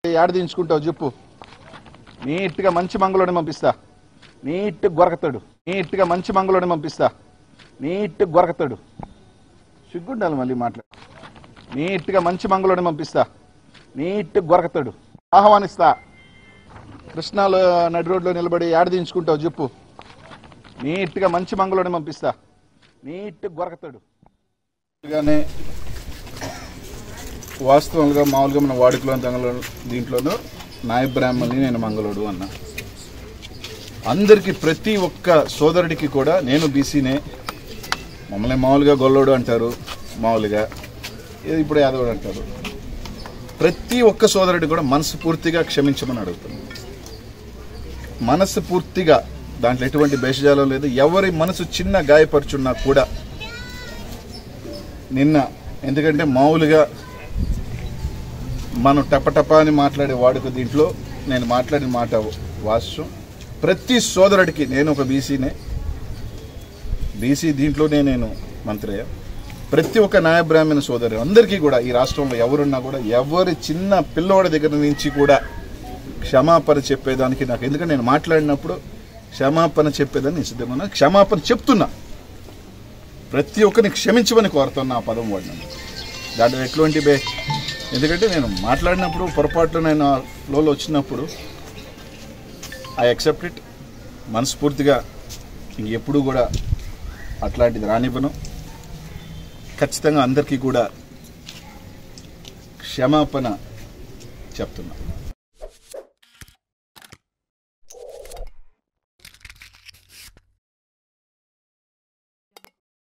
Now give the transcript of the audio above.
ఏడ దించుకుంటావు చెప్పు నీట్గా మంచి మంగళోని పంపిస్తా నీట్ గొరకతాడు నీట్గా మంచి మంగళోని పంపిస్తా నీట్ గొరకతాడు సిగ్గుండాలి మళ్ళీ మాట్లాడు నీట్గా మంచి మంగళోని పంపిస్తా నీట్ గొరకతాడు ఆహ్వానిస్తా కృష్ణాలో నడి రోడ్లో నిలబడి ఏడ దించుకుంటావు చెప్పు నీట్గా మంచి మంగళోని పంపిస్తా నీట్ గొరకతాడు గానే వాస్తవంగా మామూలుగా మన వాడుకలో తంగలో దీంట్లోనూ నాయ బ్రాహ్మణ్ని నేను మంగళోడు అన్నా అందరికీ ప్రతి ఒక్క సోదరుడికి కూడా నేను బీసీనే మమ్మల్ని మామూలుగా గొల్లోడు అంటారు మామూలుగా ఇది ఇప్పుడు యాదవుడు అంటారు ప్రతి ఒక్క సోదరుడి కూడా మనసు పూర్తిగా క్షమించమని అడుగుతున్నాను మనసు పూర్తిగా దాంట్లో ఎటువంటి భేషజాలం లేదు ఎవరి మనసు చిన్న గాయపరుచున్నా కూడా నిన్న ఎందుకంటే మామూలుగా మనం టపటప అని మాట్లాడే వాడుక దీంట్లో నేను మాట్లాడిన మాట వాస్తవం ప్రతి సోదరుడికి నేను ఒక బీసీనే బీసీ దీంట్లోనే నేను మంత్రి అయ్యా ప్రతి ఒక్క న్యాయ బ్రాహ్మణ సోదరు అందరికీ కూడా ఈ రాష్ట్రంలో ఎవరున్నా కూడా ఎవరి చిన్న పిల్లోడి దగ్గర నుంచి కూడా క్షమాపణ చెప్పేదానికి నాకు ఎందుకంటే నేను మాట్లాడినప్పుడు క్షమాపణ చెప్పేదాన్ని నేను సిద్ధమన్నా క్షమాపణ చెప్తున్నా ప్రతి ఒక్కరిని క్షమించమని కోరుతున్నా ఆ పదం వాడినాను దాంట్లో ఎటువంటి బే ఎందుకంటే నేను మాట్లాడినప్పుడు పొరపాట్లు నేను ఫ్లోలో వచ్చినప్పుడు ఐ అక్సెప్ట్ ఇట్ మనస్ఫూర్తిగా ఎప్పుడు కూడా అట్లాంటిది రానివ్వను ఖచ్చితంగా అందరికీ కూడా క్షమాపణ చెప్తున్నా